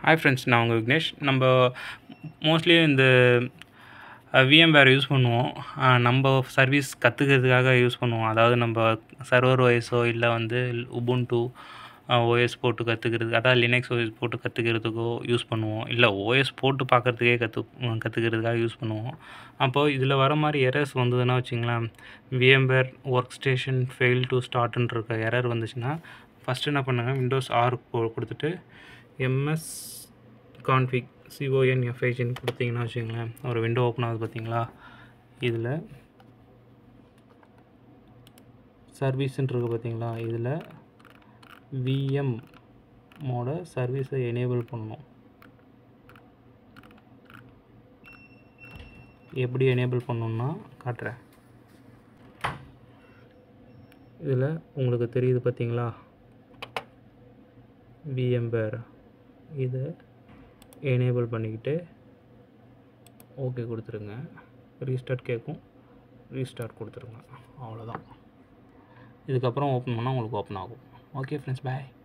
hi friends நான் உங்கள் விக்னேஷ் நம்ம மோஸ்ட்லி இந்த விஎம்வேர் யூஸ் பண்ணுவோம் அஹ் நம்ம சர்வீஸ் கற்றுக்கிறதுக்காக யூஸ் பண்ணுவோம் அதாவது நம்ம சர்வர் ஓஎஸோ இல்லை வந்து உபுண்டு ஓஎஸ் போட்டு கற்றுக்கிறதுக்கு அதாவது லினக்ஸ் ஓஎஸ் போட்டு கற்றுக்கிறதுக்கோ யூஸ் பண்ணுவோம் இல்லை ஓஎஸ் போட்டு பார்க்குறதுக்கே கற்று கற்றுக்கிறதுக்காக யூஸ் பண்ணுவோம் அப்போது இதில் வர மாதிரி எரர்ஸ் வந்ததுன்னா வச்சுங்களேன் VMware work station fail to ஸ்டார்ட்ன்ற இருக்க எரர் வந்துச்சுன்னா ஃபஸ்ட்டு என்ன பண்ணுங்கள் விண்டோஸ் ஆர் கொடுத்துட்டு எம்எஸ் கான்ஃபிக் சிஓஎன் எஃப்ஐஜின்னு கொடுத்தீங்கன்னா வச்சுங்களேன் ஒரு விண்டோ ஓப்பன் ஆகுது பார்த்தீங்களா இதில் சர்வீஸ்ன்னு இருக்கு பார்த்தீங்களா இதில் விஎம் மோட சர்வீஸை எனேபிள் பண்ணணும் எப்படி எனேபிள் பண்ணணும்னா காட்டுறேன் இதில் உங்களுக்கு தெரியுது பார்த்தீங்களா விஎம்பேர் இதை எனேபிள் பண்ணிக்கிட்டு ஓகே கொடுத்துருங்க ரீஸ்டார்ட் கேட்கும் ரீஸ்டார்ட் கொடுத்துருங்க அவ்வளோதான் இதுக்கப்புறம் ஓப்பன் பண்ணால் உங்களுக்கு ஓப்பன் ஆகும் ஓகே ஃப்ரெண்ட்ஸ் பாய்